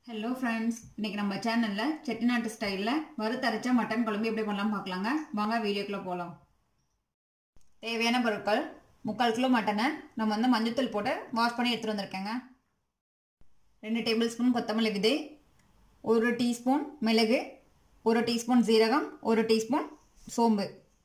hello friends இன்னைக்கு நம்ம சேனலில் செட்டிநாட்டு ஸ்டைலில் வறுத்தரைச்ச மட்டன் குழம்பு எப்படி பண்ணலாம் பார்க்கலாங்க வாங்க வீடியோக்குள்ளே போகலாம் தேவையான பொருட்கள் முக்கால் கிலோ மட்டனை நம்ம வந்து மஞ்சத்தூள் போட்டு வாஷ் பண்ணி எடுத்துகிட்டு வந்திருக்கேங்க ரெண்டு டேபிள் ஸ்பூன் கொத்தமல்லி விதை ஒரு டீஸ்பூன் மிளகு ஒரு டீஸ்பூன் சீரகம் ஒரு டீஸ்பூன் சோம்பு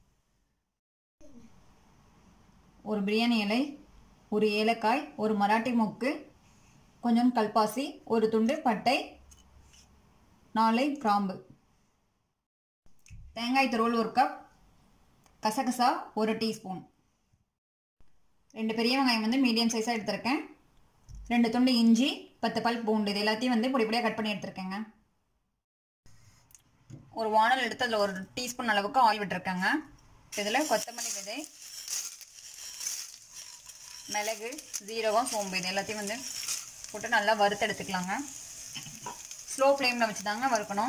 ஒரு பிரியாணி இலை ஒரு ஏலக்காய் ஒரு மராட்டி மொக்கு கொஞ்சம் கல்பாசி ஒரு துண்டு பட்டை நாலை கிராம்பு தேங்காய் துருவல் ஒரு கப் கசகசா ஒரு டீஸ்பூன் ரெண்டு பெரிய வெங்காயம் வந்து மீடியம் சைஸாக எடுத்திருக்கேன் ரெண்டு துண்டு இஞ்சி பத்து பல் பூண்டு இது எல்லாத்தையும் வந்து பொடி பொடியாக கட் பண்ணி எடுத்திருக்கேங்க ஒரு வானல் எடுத்து அதில் ஒரு டீஸ்பூன் அளவுக்கு ஆயில் விட்டுருக்கேங்க இதில் கொத்தமல்லி விதை மிளகு ஜீரகம் சோம்பு இது எல்லாத்தையும் வந்து போட்டு நல்லா வறுத்து எடுத்துக்கலாங்க ஸ்லோ ஃப்ளேமில் வச்சு தாங்க வறுக்கணும்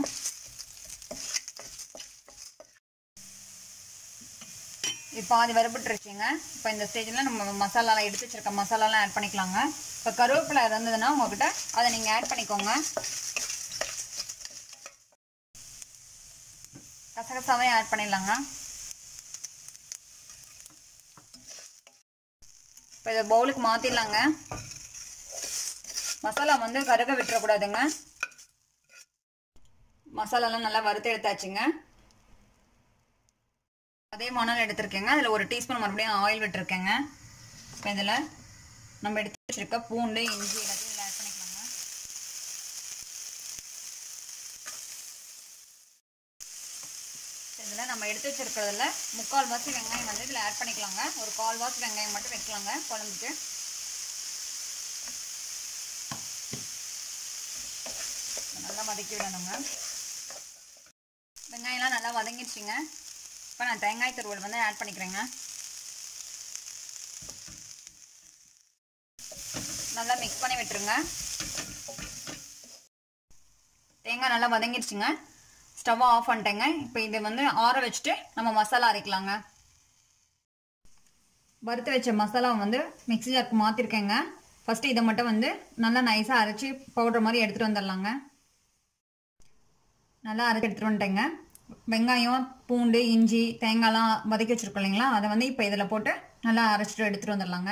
இப்போ பாதி வறுபட்டுருச்சுங்க இப்போ இந்த ஸ்டேஜில் நம்ம மசாலாலாம் எடுத்து வச்சிருக்க மசாலாலாம் ஆட் பண்ணிக்கலாங்க இப்போ கருவேப்பிலை இருந்ததுன்னா உங்ககிட்ட அதை நீங்கள் ஆட் பண்ணிக்கோங்க கசகசாவே ஆட் பண்ணிடலாங்க இப்போ இதை பவுலுக்கு மாற்றிடலாங்க மசாலா வந்து கருக விட்டுறக்கூடாதுங்க மசாலாலாம் நல்லா வறுத்து எடுத்தாச்சுங்க அதே மணல் எடுத்திருக்கேங்க அதில் ஒரு டீஸ்பூன் மறுபடியும் ஆயில் விட்டுருக்கேங்க இப்போ இதில் நம்ம எடுத்து வச்சிருக்க பூண்டு இஞ்சி எல்லாத்தையும் இதில் ஆட் பண்ணிக்கலாங்க இதில் நம்ம எடுத்து வச்சிருக்கிறதுல முக்கால் வாசி வெங்காயம் வந்து இதில் ஆட் பண்ணிக்கலாங்க ஒரு கால் வாசி வெங்காயம் மட்டும் வைக்கலாங்க குழம்புக்கு நல்லா வதக்கி விடணுங்க வெங்காயம்லாம் நல்லா வதங்கிடுச்சிங்க இப்போ நான் தேங்காய் துருவல் வந்து ஆட் பண்ணிக்கிறேங்க நல்லா மிக்ஸ் பண்ணி விட்டுருங்க தேங்காய் நல்லா வதங்கிடுச்சுங்க ஸ்டவ்வை ஆஃப் பண்ணிட்டேங்க இப்போ இதை வந்து ஆற வச்சுட்டு நம்ம மசாலா அரைக்கலாங்க வறுத்து வச்ச மசாலாவை வந்து மிக்ஸி ஜாருக்கு மாற்றிருக்கேங்க ஃபஸ்ட்டு இதை மட்டும் வந்து நல்லா நைஸாக அரைச்சி பவுடர் மாதிரி எடுத்துகிட்டு வந்துடலாங்க நல்லா அரைச்சி எடுத்துகிட்டு வந்துட்டேங்க வெங்காயம் பூண்டு இஞ்சி தேங்காய்லாம் வதக்கி வச்சுருக்கோம் இல்லைங்களா அதை வந்து இப்போ இதில் போட்டு நல்லா அரைச்சிட்டு எடுத்துகிட்டு வந்துடலாங்க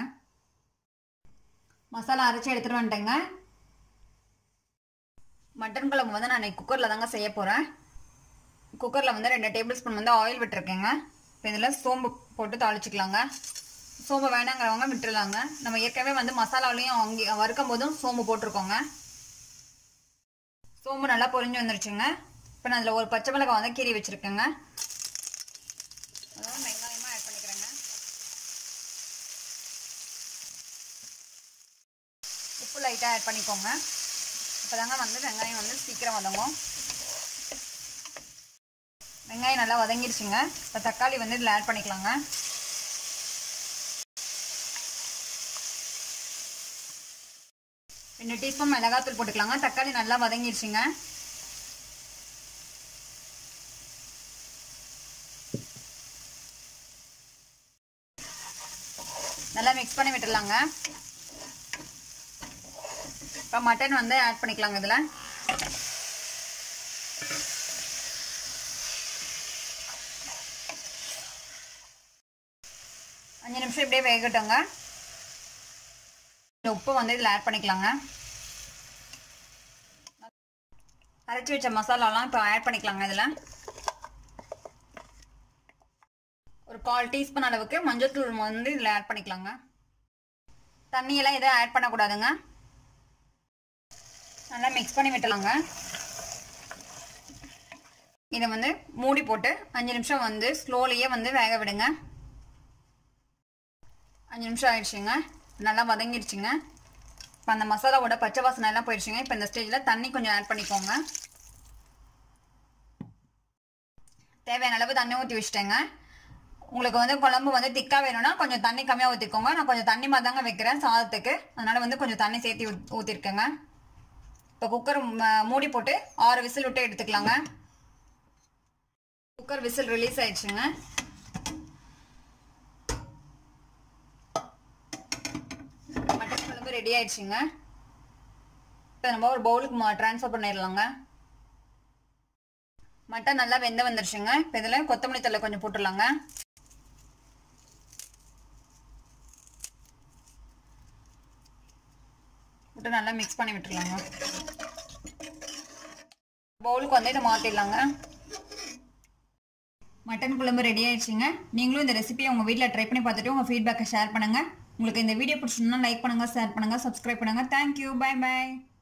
மசாலா அரைச்சி எடுத்துகிட்டு வந்துட்டேங்க மட்டன் குழம்பு வந்து நான் இன்னைக்கு குக்கரில் தாங்க செய்ய போகிறேன் குக்கரில் வந்து ரெண்டு டேபிள் ஸ்பூன் வந்து ஆயில் விட்டுருக்கேங்க இப்போ இதில் சோம்பு போட்டு தாளிச்சிக்கலாங்க சோம்பு வேணாங்கிறவங்க விட்டுருலாங்க நம்ம ஏற்கனவே வந்து மசாலாவிலையும் அங்கே வறுக்கும் போதும் சோம்பு போட்டிருக்கோங்க சோம்பு நல்லா பொரிஞ்சு வந்துருச்சுங்க இப்போ நான் அதில் ஒரு பச்சை மிளகாய் வந்து கீறி வச்சுருக்கேங்க அதாவது வெங்காயமாக ஆட் பண்ணிக்கிறேங்க உப்பு லைட்டாக ஆட் பண்ணிக்கோங்க இப்போ தாங்க வந்து வெங்காயம் வந்து சீக்கிரம் வதங்கும் வெங்காயம் நல்லா வதங்கிருச்சுங்க இப்போ தக்காளி வந்து இதில் ஆட் பண்ணிக்கலாங்க ரெண்டு டீஸ்பூன் மிளகாத்தூள் போட்டுக்கலாங்க தக்காளி நல்லா வதங்கிருச்சுங்க நல்லா மிக்ஸ் பண்ணி விட்டுடலாங்க இப்போ மட்டன் வந்து ஆட் பண்ணிக்கலாங்க இதில் அஞ்சு நிமிஷம் இப்படியே வேகட்டுங்க உப்பு வந்து இதில் ஆட் பண்ணிக்கலாங்க அரைச்சி வச்ச மசாலாலாம் இப்போ ஆட் பண்ணிக்கலாங்க இதில் ஒரு கால் டீஸ்பூன் அளவுக்கு மஞ்சள் தூள் வந்து இதில் ஆட் பண்ணிக்கலாங்க தண்ணியெல்லாம் எதுவும் ஆட் பண்ணக்கூடாதுங்க நல்லா மிக்ஸ் பண்ணி விட்டலாங்க இதை வந்து மூடி போட்டு அஞ்சு நிமிஷம் வந்து ஸ்லோலியே வந்து வேக விடுங்க அஞ்சு நிமிஷம் ஆயிடுச்சுங்க நல்லா வதங்கிடுச்சுங்க இப்போ அந்த மசாலாவோட பச்சை வாசனை எல்லாம் போயிடுச்சுங்க இப்போ இந்த ஸ்டேஜில் தண்ணி கொஞ்சம் ஆட் பண்ணிக்கோங்க தேவையான அளவு தண்ணி ஊற்றி வச்சுட்டேங்க உங்களுக்கு வந்து குழம்பு வந்து திக்காக வேணும்னா கொஞ்சம் தண்ணி கம்மியாக ஊற்றிக்கோங்க நான் கொஞ்சம் தண்ணி மாதிரி தாங்க வைக்கிறேன் சாதத்துக்கு அதனால் வந்து கொஞ்சம் தண்ணி சேர்த்து ஊற்றிருக்கேங்க இப்போ குக்கர் மூடி போட்டு ஆறு விசில் விட்டு எடுத்துக்கலாங்க குக்கர் விசில் ரிலீஸ் ஆயிடுச்சுங்க மட்டன் குழம்பு ரெடி ஆயிடுச்சுங்க இப்போ நம்ம ஒரு பவுலுக்கு மா ட்ரான்ஸ்ஃபர் பண்ணிடலாங்க மட்டன் நல்லா வெந்து வந்துருச்சுங்க இப்போ இதில் கொத்தமல்லி தலை கொஞ்சம் போட்டுடலாங்க விட்டு நல்லா மிக்ஸ் பண்ணி விட்டுருலாங்க பவுலுக்கு வந்து இதை மாற்றிடலாங்க மட்டன் குழம்பு ரெடி ஆயிடுச்சுங்க நீங்களும் இந்த ரெசிபியை உங்கள் வீட்டில் ட்ரை பண்ணி பார்த்துட்டு உங்கள் ஃபீட்பேக்கை ஷேர் பண்ணுங்கள் உங்களுக்கு இந்த வீடியோ பிடிச்சிருந்தா லைக் பண்ணுங்கள் ஷேர் பண்ணுங்கள் சப்ஸ்கிரைப் பண்ணுங்கள் தேங்க்யூ பை பை